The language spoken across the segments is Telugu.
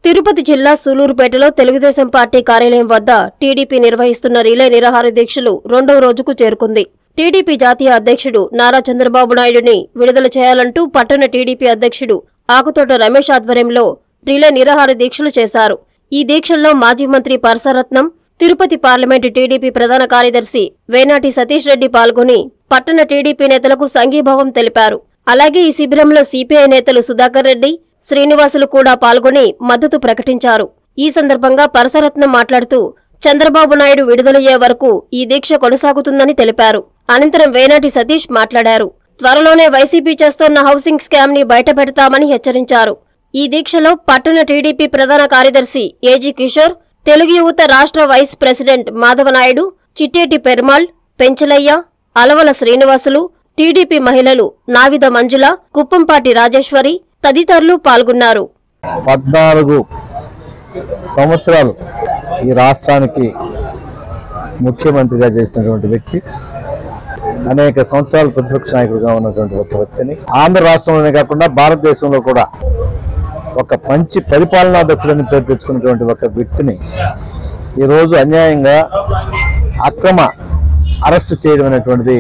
తిరుపతి జిల్లా సూలూరుపేటలో తెలుగుదేశం పార్టీ కార్యాలయం వద్ద టీడీపీ నిర్వహిస్తున్న రిలే నిరాహార దీక్షలు రెండవ రోజుకు చేరుకుంది టీడీపీ జాతీయ అధ్యక్షుడు నారా చంద్రబాబు నాయుడుని విడుదల చేయాలంటూ పట్టణ టీడీపీ అధ్యక్షుడు ఆకుతోట రమేష్ ఆధ్వర్యంలో రిలే నిరాహార దీక్షలు చేశారు ఈ దీక్షల్లో మాజీ మంత్రి పరసరత్నం తిరుపతి పార్లమెంటు టీడీపీ ప్రధాన కార్యదర్శి వేనాటి సతీష్ రెడ్డి పాల్గొని పట్టణ టీడీపీ నేతలకు సంఘీభావం తెలిపారు అలాగే ఈ శిబిరంలో సిపిఐ నేతలు సుధాకర్ రెడ్డి శ్రీనివాసులు కూడా పాల్గొని మద్దతు ప్రకటించారు ఈ సందర్భంగా పరసరత్నం మాట్లాడుతూ చంద్రబాబు నాయుడు విడుదలయ్యే వరకు ఈ దీక్ష కొనసాగుతుందని తెలిపారు అనంతరం వేనాటి సతీష్ మాట్లాడారు త్వరలోనే వైసీపీ చేస్తోన్న హౌసింగ్ స్కామ్ ని బయటపెడతామని హెచ్చరించారు ఈ దీక్షలో పట్టణ టీడీపీ ప్రధాన కార్యదర్శి ఏజీ కిషోర్ తెలుగు యువత రాష్ట్ర వైస్ ప్రెసిడెంట్ మాధవనాయుడు చిట్టేటి పెరుమాళ్ పెంచలయ్య అలవల శ్రీనివాసులు టీడీపీ మహిళలు నావిద మంజుల కుప్పంపాటి రాజేశ్వరి తదితరులు పాల్గొన్నారు పద్నాలుగు సంవత్సరాలు ఈ రాష్ట్రానికి ముఖ్యమంత్రిగా చేసినటువంటి వ్యక్తి అనేక సంవత్సరాలు ప్రతిపక్ష నాయకుడిగా ఉన్నటువంటి ఒక వ్యక్తిని ఆంధ్ర రాష్ట్రంలోనే కాకుండా భారతదేశంలో కూడా ఒక మంచి పరిపాలనా దక్షుడని పేరు తెచ్చుకున్నటువంటి ఒక వ్యక్తిని ఈరోజు అన్యాయంగా అక్రమ అరెస్ట్ చేయడం అనేటువంటిది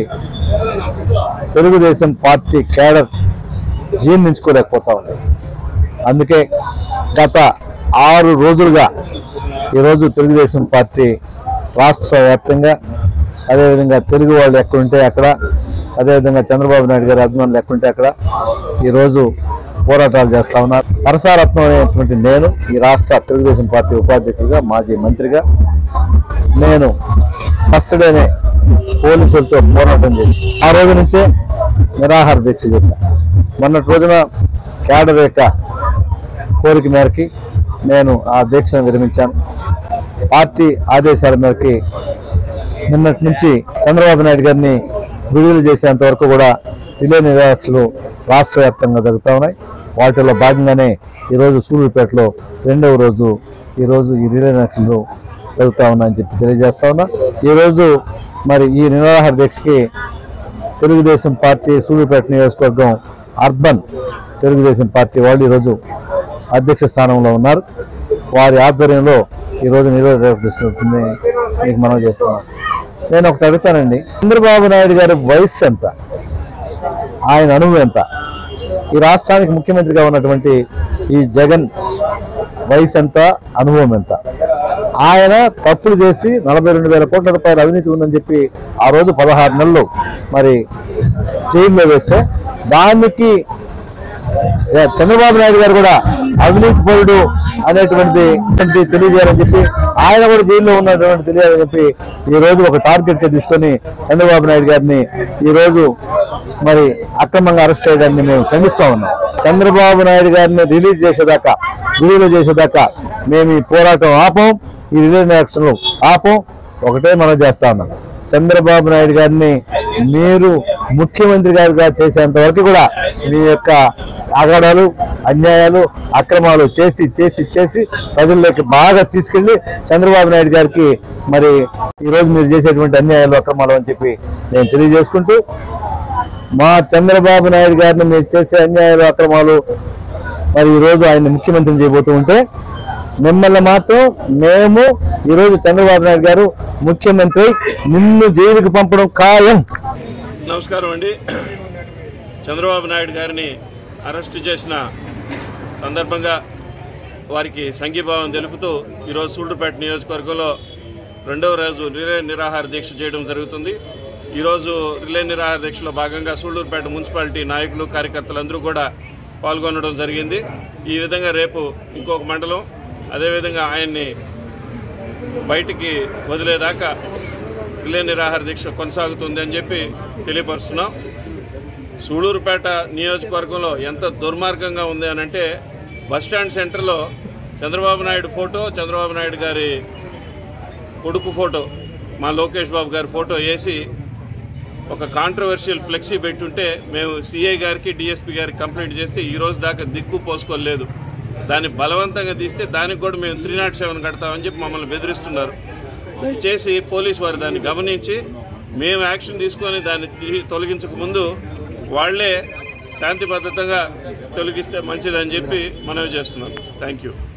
తెలుగుదేశం పార్టీ కేడర్ జీర్ణించుకోలేకపోతా ఉంది అందుకే గత ఆరు రోజులుగా ఈరోజు తెలుగుదేశం పార్టీ రాష్ట్ర వ్యాప్తంగా అదేవిధంగా తెలుగు వాళ్ళు ఎక్కడుంటే అక్కడ అదేవిధంగా చంద్రబాబు నాయుడు గారి అభిమానులు ఎక్కడుంటే అక్కడ ఈరోజు పోరాటాలు చేస్తా ఉన్నారు పరసారత్నం అనేటువంటి నేను ఈ రాష్ట్ర తెలుగుదేశం పార్టీ ఉపాధ్యక్షుడిగా మాజీ మంత్రిగా నేను ఫస్ట్ డేనే పోలీసులతో పోరాటం చేసి ఆ రోజు నుంచే నిరాహార దీక్ష చేశాను మొన్నటి రోజున కేడర్ యొక్క కోరిక మేరకి నేను ఆ దీక్షను విరమించాను పార్టీ ఆదేశాల మేరకి నిన్నటి నుంచి చంద్రబాబు నాయుడు గారిని విడుదల చేసేంత వరకు కూడా రిలే నిరాక్షలు రాష్ట్ర వ్యాప్తంగా జరుగుతూ ఉన్నాయి వాటిలో భాగంగానే ఈరోజు సూళ్ళూరుపేటలో రెండవ రోజు ఈరోజు ఈ రిలే నిరాక్షలు జరుగుతూ ఉన్నాయని చెప్పి తెలియజేస్తా ఉన్నా ఈరోజు మరి ఈ నిరాహార దీక్షకి తెలుగుదేశం పార్టీ సూళ్ళూరుపేట నియోజకవర్గం అర్బన్ తెలుగుదేశం పార్టీ వాళ్ళు ఈరోజు అధ్యక్ష స్థానంలో ఉన్నారు వారి ఆధ్వర్యంలో ఈరోజు నిర్వహిస్తుంది మీకు మనం చేస్తున్నాం నేను ఒకటి అడుగుతానండి చంద్రబాబు నాయుడు గారి వయస్సు ఎంత ఆయన అనుభవం ఎంత ఈ రాష్ట్రానికి ముఖ్యమంత్రిగా ఉన్నటువంటి ఈ జగన్ వయసు ఎంత అనుభవం ఎంత ఆయన తప్పులు చేసి నలభై రెండు వేల కోట్ల రూపాయల అవినీతి ఉందని చెప్పి ఆ రోజు పదహారు నెలలు మరి జైల్లో వేస్తే దానికి ఏ, చంద్రబాబు నాయుడు గారు కూడా అవినీతి పరుడు అనేటువంటిది అనేటువంటి తెలియజేయాలని చెప్పి ఆయన కూడా జైల్లో ఉన్నటువంటి తెలియాలని చెప్పి ఈ రోజు ఒక టార్గెట్ గా తీసుకొని చంద్రబాబు నాయుడు గారిని ఈ రోజు మరి అక్రమంగా అరెస్ట్ చేయడాన్ని మేము ఖండిస్తా ఉన్నాం చంద్రబాబు నాయుడు గారిని రిలీజ్ చేసేదాకా విడుదల చేసేదాకా మేము ఈ పోరాటం ఆపం ఈ రిలీజ్ యాక్షన్ ఆపం ఒకటే మనం చేస్తా ఉన్నాం చంద్రబాబు నాయుడు గారిని మీరు ముఖ్యమంత్రి గారిగా చేసేంత వరకు కూడా మీ యొక్క ఆగాడాలు అన్యాయాలు అక్రమాలు చేసి చేసి చేసి ప్రజల్లోకి బాగా తీసుకెళ్లి చంద్రబాబు నాయుడు గారికి మరి ఈరోజు మీరు చేసేటువంటి అన్యాయాలు అక్రమాలు అని చెప్పి నేను తెలియజేసుకుంటూ మా చంద్రబాబు నాయుడు గారిని మీరు చేసే అన్యాయాలు అక్రమాలు మరి ఈరోజు ఆయన ముఖ్యమంత్రిని చేయబోతూ ఉంటే మిమ్మల్ని మాత్రం మేము ఈరోజు చంద్రబాబు నాయుడు గారు ముఖ్యమంత్రి నిన్ను జైలుకి పంపడం ఖాయం నమస్కారం అండి చంద్రబాబు నాయుడు గారిని అరెస్ట్ చేసిన సందర్భంగా వారికి సంఘీభావం తెలుపుతూ ఈరోజు సూళ్ళూరుపేట నియోజకవర్గంలో రెండవ రోజు రిలే నిరాహార దీక్ష చేయడం జరుగుతుంది ఈరోజు రిలే నిరాహార దీక్షలో భాగంగా సూళ్ళూరుపేట మున్సిపాలిటీ నాయకులు కార్యకర్తలందరూ కూడా పాల్గొనడం జరిగింది ఈ విధంగా రేపు ఇంకొక మండలం అదేవిధంగా ఆయన్ని బయటికి వదిలేదాకా రిలే నిరాహార దీక్ష కొనసాగుతుంది అని చెప్పి తెలియపరుస్తున్నాం సూళూరుపేట నియోజకవర్గంలో ఎంత దుర్మార్గంగా ఉంది అని అంటే బస్టాండ్ సెంటర్లో చంద్రబాబు నాయుడు ఫోటో చంద్రబాబు నాయుడు గారి కొడుకు ఫోటో మా లోకేష్ బాబు గారి ఫోటో వేసి ఒక కాంట్రవర్షియల్ ఫ్లెక్సీ పెట్టుంటే మేము సిఐ గారికి డిఎస్పీ గారికి కంప్లైంట్ చేస్తే ఈ రోజు దాకా దిక్కు పోసుకోలేదు దాన్ని బలవంతంగా తీస్తే దానికి కూడా మేము త్రీ నాట్ సెవెన్ కడతామని చెప్పి మమ్మల్ని బెదిరిస్తున్నారు దయచేసి పోలీసు వారు దాన్ని గమనించి మేము యాక్షన్ తీసుకొని దాన్ని తీ- తొలగించక ముందు వాళ్లే శాంతి భద్రతంగా తొలగిస్తే మంచిదని చెప్పి మనవి చేస్తున్నాం థ్యాంక్ యూ